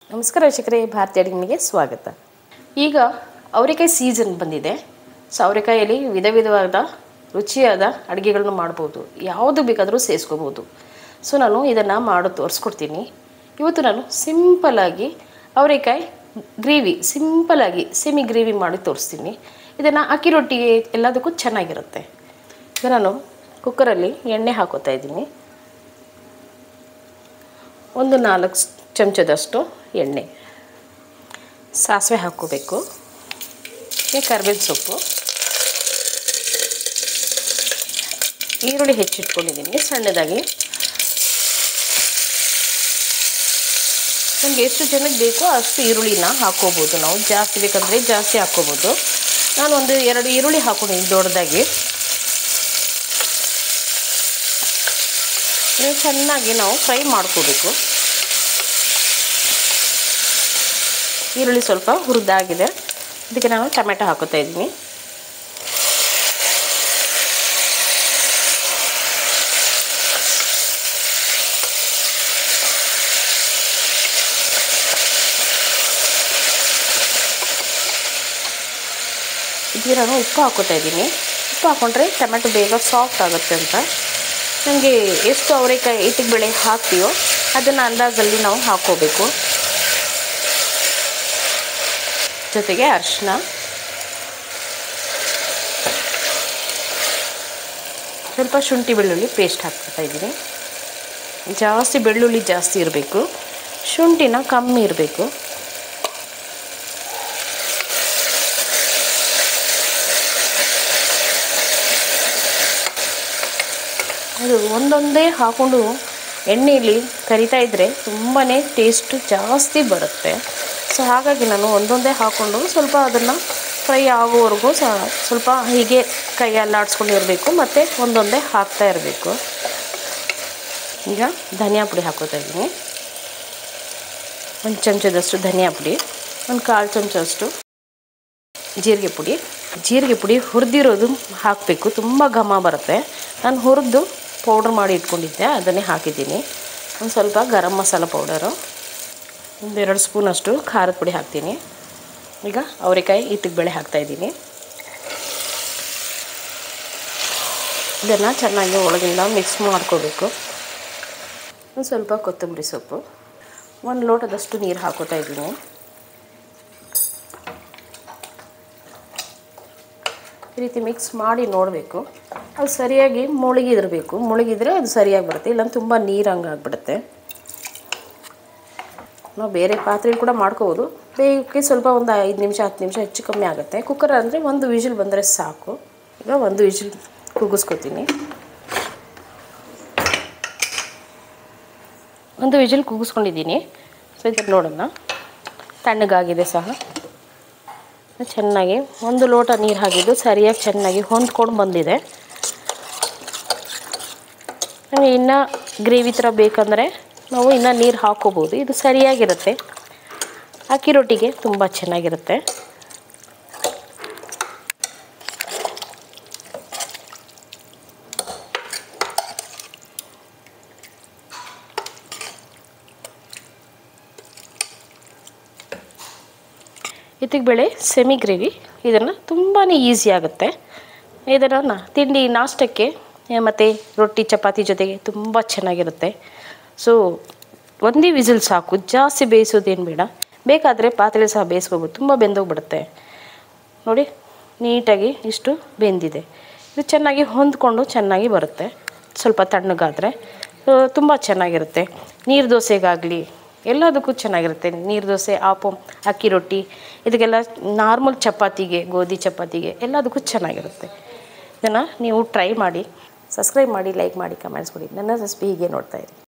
ನಮಸ್ಕಾರ ವೀಕ್ಷಕರೇ ಭಾರತೀಯ ಅಡುಗೆಗೆ ಸ್ವಾಗತ ಈಗ ಅವರೆಕಾಯಿ ಸೀಸನ್ ಬಂದಿದೆ ಸೊ ಅವರೆಕಾಯಲ್ಲಿ ವಿಧ ವಿಧವಾದ ರುಚಿಯಾದ ಅಡುಗೆಗಳನ್ನು ಮಾಡ್ಬೋದು ಯಾವುದು ಬೇಕಾದರೂ ಸೇರಿಸ್ಕೋಬೋದು ಸೊ ನಾನು ಇದನ್ನು ಮಾಡೋ ತೋರಿಸ್ಕೊಡ್ತೀನಿ ಇವತ್ತು ನಾನು ಸಿಂಪಲಾಗಿ ಅವರೆಕಾಯಿ ಗ್ರೇವಿ ಸಿಂಪಲಾಗಿ ಸೆಮಿ ಗ್ರೇವಿ ಮಾಡಿ ತೋರಿಸ್ತೀನಿ ಇದನ್ನು ಅಕ್ಕಿ ರೊಟ್ಟಿಗೆ ಎಲ್ಲದಕ್ಕೂ ಚೆನ್ನಾಗಿರುತ್ತೆ ಈಗ ನಾನು ಕುಕ್ಕರಲ್ಲಿ ಎಣ್ಣೆ ಹಾಕೋತಾ ಇದ್ದೀನಿ ಒಂದು ನಾಲ್ಕು ಚಮಚದಷ್ಟು ಎಣ್ಣೆ ಸಾಸಿವೆ ಹಾಕ್ಕೋಬೇಕು ಈ ಕರ್ಬೇವಿನ ಸೊಪ್ಪು ಈರುಳ್ಳಿ ಹೆಚ್ಚಿಟ್ಕೊಂಡಿದ್ದೀನಿ ಸಣ್ಣದಾಗಿ ನಮಗೆ ಎಷ್ಟು ಜನಕ್ಕೆ ಬೇಕೋ ಅಷ್ಟು ಈರುಳ್ಳಿನ ಹಾಕ್ಕೋಬೋದು ನಾವು ಜಾಸ್ತಿ ಬೇಕಂದರೆ ಜಾಸ್ತಿ ಹಾಕ್ಕೋಬೋದು ನಾನು ಒಂದು ಎರಡು ಈರುಳ್ಳಿ ಹಾಕ್ಕೊಂಡಿದ್ದೀನಿ ದೊಡ್ಡದಾಗಿ ಇದನ್ನು ಚೆನ್ನಾಗಿ ನಾವು ಫ್ರೈ ಮಾಡ್ಕೋಬೇಕು ಈರುಳ್ಳಿ ಸ್ವಲ್ಪ ಹುರಿದಾಗಿದೆ ಇದಕ್ಕೆ ನಾನು ಟೊಮೆಟೊ ಹಾಕೋತಾ ಇದ್ದೀನಿ ಇದಕ್ಕೆ ನಾನು ಉಪ್ಪು ಹಾಕೋತಾ ಇದ್ದೀನಿ ಉಪ್ಪು ಹಾಕ್ಕೊಂಡ್ರೆ ಟೊಮೆಟೊ ಬೇಗ ಸಾಫ್ಟ್ ಆಗುತ್ತೆ ಅಂತ ನಮಗೆ ಎಷ್ಟು ಅವರೆಕಾಯಿ ಇಟ್ಟಿಗೆ ಬೇಳೆ ಹಾಕ್ತೀವೋ ಅದನ್ನು ಅಂದಾಜಲ್ಲಿ ನಾವು ಹಾಕ್ಕೋಬೇಕು ಜೊತೆಗೆ ಅರಿಶಿನ ಸ್ವಲ್ಪ ಶುಂಠಿ ಬೆಳ್ಳುಳ್ಳಿ ಪೇಸ್ಟ್ ಹಾಕ್ತಾ ಇದ್ದೀನಿ ಜಾಸ್ತಿ ಬೆಳ್ಳುಳ್ಳಿ ಜಾಸ್ತಿ ಇರಬೇಕು ಶುಂಠಿನ ಕಮ್ಮಿ ಇರಬೇಕು ಅದು ಒಂದೊಂದೇ ಹಾಕ್ಕೊಂಡು ಎಣ್ಣೆಯಲ್ಲಿ ಕರಿತಾ ಇದ್ದರೆ ತುಂಬಾ ಟೇಸ್ಟು ಜಾಸ್ತಿ ಬರುತ್ತೆ ಸೊ ಹಾಗಾಗಿ ನಾನು ಒಂದೊಂದೇ ಹಾಕ್ಕೊಂಡು ಸ್ವಲ್ಪ ಅದನ್ನು ಫ್ರೈ ಆಗೋವರೆಗೂ ಸಹ ಸ್ವಲ್ಪ ಹೀಗೆ ಕೈಯಲ್ಲಿ ಆಡಿಸ್ಕೊಂಡಿರಬೇಕು ಮತ್ತು ಒಂದೊಂದೇ ಹಾಕ್ತಾ ಇರಬೇಕು ಈಗ ಧನಿಯಾ ಪುಡಿ ಹಾಕೋತಾ ಇದ್ದೀನಿ ಒಂದು ಚಮಚದಷ್ಟು ಧನಿಯಾ ಪುಡಿ ಒಂದು ಕಾಲು ಚಮಚದಷ್ಟು ಜೀರಿಗೆ ಪುಡಿ ಜೀರಿಗೆ ಪುಡಿ ಹುರಿದಿರೋದು ಹಾಕಬೇಕು ತುಂಬ ಘಮ ಬರುತ್ತೆ ನಾನು ಹುರಿದು ಪೌಡ್ರ್ ಮಾಡಿ ಇಟ್ಕೊಂಡಿದ್ದೆ ಅದನ್ನೇ ಹಾಕಿದ್ದೀನಿ ಒಂದು ಸ್ವಲ್ಪ ಗರಂ ಮಸಾಲ ಪೌಡರು ಒಂದೆರಡು ಸ್ಪೂನಷ್ಟು ಖಾರದ ಪುಡಿ ಹಾಕ್ತೀನಿ ಈಗ ಅವರೆಕಾಯಿ ಇಟ್ಟಿಗೆ ಬೇಳೆ ಹಾಕ್ತಾಯಿದ್ದೀನಿ ಇದನ್ನು ಚೆನ್ನಾಗಿ ಒಳಗಿಂದ ಮಿಕ್ಸ್ ಮಾಡ್ಕೋಬೇಕು ಒಂದು ಸ್ವಲ್ಪ ಕೊತ್ತಂಬರಿ ಸೊಪ್ಪು ಒಂದು ಲೋಟದಷ್ಟು ನೀರು ಹಾಕೋತಾ ಇದ್ದೀನಿ ಈ ರೀತಿ ಮಿಕ್ಸ್ ಮಾಡಿ ನೋಡಬೇಕು ಅದು ಸರಿಯಾಗಿ ಮುಳುಗಿದಿರಬೇಕು ಮುಳುಗಿದ್ರೆ ಅದು ಸರಿಯಾಗಿ ಬರುತ್ತೆ ಇಲ್ಲಾಂದ್ರೆ ತುಂಬ ನೀರು ಹಂಗೆ ಆಗಿಬಿಡುತ್ತೆ ನಾವು ಬೇರೆ ಪಾತ್ರೆಯಲ್ಲಿ ಕೂಡ ಮಾಡ್ಕೋಬೋದು ಬೇಯಕ್ಕೆ ಸ್ವಲ್ಪ ಒಂದು ಐದು ನಿಮಿಷ ಹತ್ತು ನಿಮಿಷ ಹೆಚ್ಚು ಕಮ್ಮಿ ಆಗುತ್ತೆ ಕುಕ್ಕರ್ ಅಂದರೆ ಒಂದು ವಿಜಿಲ್ ಬಂದರೆ ಸಾಕು ಈಗ ಒಂದು ವಿಜಿಲ್ ಕೂಗಿಸ್ಕೊತೀನಿ ಒಂದು ವಿಜಿಲ್ ಕೂಗಿಸ್ಕೊಂಡಿದ್ದೀನಿ ಸೊ ಇದನ್ನು ನೋಡೋಣ ತಣ್ಣಗಾಗಿದೆ ಸಹ ಚೆನ್ನಾಗಿ ಒಂದು ಲೋಟ ನೀರು ಹಾಕಿದ್ದು ಸರಿಯಾಗಿ ಚೆನ್ನಾಗಿ ಹೊಂದ್ಕೊಂಡು ಬಂದಿದೆ ನಮಗೆ ಇನ್ನೂ ಗ್ರೇವಿ ಥರ ಬೇಕಂದರೆ ನಾವು ಇನ್ನೂ ನೀರು ಹಾಕ್ಕೋಬೋದು ಇದು ಸರಿಯಾಗಿರುತ್ತೆ ಅಕ್ಕಿ ರೊಟ್ಟಿಗೆ ತುಂಬ ಚೆನ್ನಾಗಿರುತ್ತೆ ಇತ್ತಿಗೆ ಬೇಳೆ ಸೆಮಿ ಗ್ರೇವಿ ಇದನ್ನು ತುಂಬಾ ಈಸಿ ಆಗುತ್ತೆ ಇದನ್ನು ನಾ ತಿಂಡಿ ನಾಷ್ಟಕ್ಕೆ ಮತ್ತು ರೊಟ್ಟಿ ಚಪಾತಿ ಜೊತೆಗೆ ತುಂಬ ಚೆನ್ನಾಗಿರುತ್ತೆ ಸೊ ಒಂದೇ ವಿಸಿಲ್ ಸಾಕು ಜಾಸ್ತಿ ಬೇಯಿಸೋದೇನು ಬೇಡ ಬೇಕಾದರೆ ಪಾತ್ರೆ ಸಹ ಬೇಯಿಸ್ಕೋಬೋದು ತುಂಬ ಬೆಂದೋಗ್ಬಿಡುತ್ತೆ ನೋಡಿ ನೀಟಾಗಿ ಇಷ್ಟು ಬೆಂದಿದೆ ಇದು ಚೆನ್ನಾಗಿ ಹೊಂದ್ಕೊಂಡು ಚೆನ್ನಾಗಿ ಬರುತ್ತೆ ಸ್ವಲ್ಪ ತಣ್ಣಗಾದರೆ ತುಂಬ ಚೆನ್ನಾಗಿರುತ್ತೆ ನೀರು ದೋಸೆಗಾಗಲಿ ಎಲ್ಲದಕ್ಕೂ ಚೆನ್ನಾಗಿರುತ್ತೆ ನೀರು ದೋಸೆ ಆಪು ಅಕ್ಕಿ ರೊಟ್ಟಿ ಇದಕ್ಕೆಲ್ಲ ನಾರ್ಮಲ್ ಚಪಾತಿಗೆ ಗೋಧಿ ಚಪಾತಿಗೆ ಎಲ್ಲದಕ್ಕೂ ಚೆನ್ನಾಗಿರುತ್ತೆ ಇದನ್ನು ನೀವು ಟ್ರೈ ಮಾಡಿ ಸಬ್ಸ್ಕ್ರೈಬ್ ಮಾಡಿ ಲೈಕ್ ಮಾಡಿ ಕಮೆಂಟ್ಸ್ ಕೊಡಿ ನನ್ನ ರೆಸಿಪಿ ಹೀಗೆ ನೋಡ್ತಾಯಿರಿ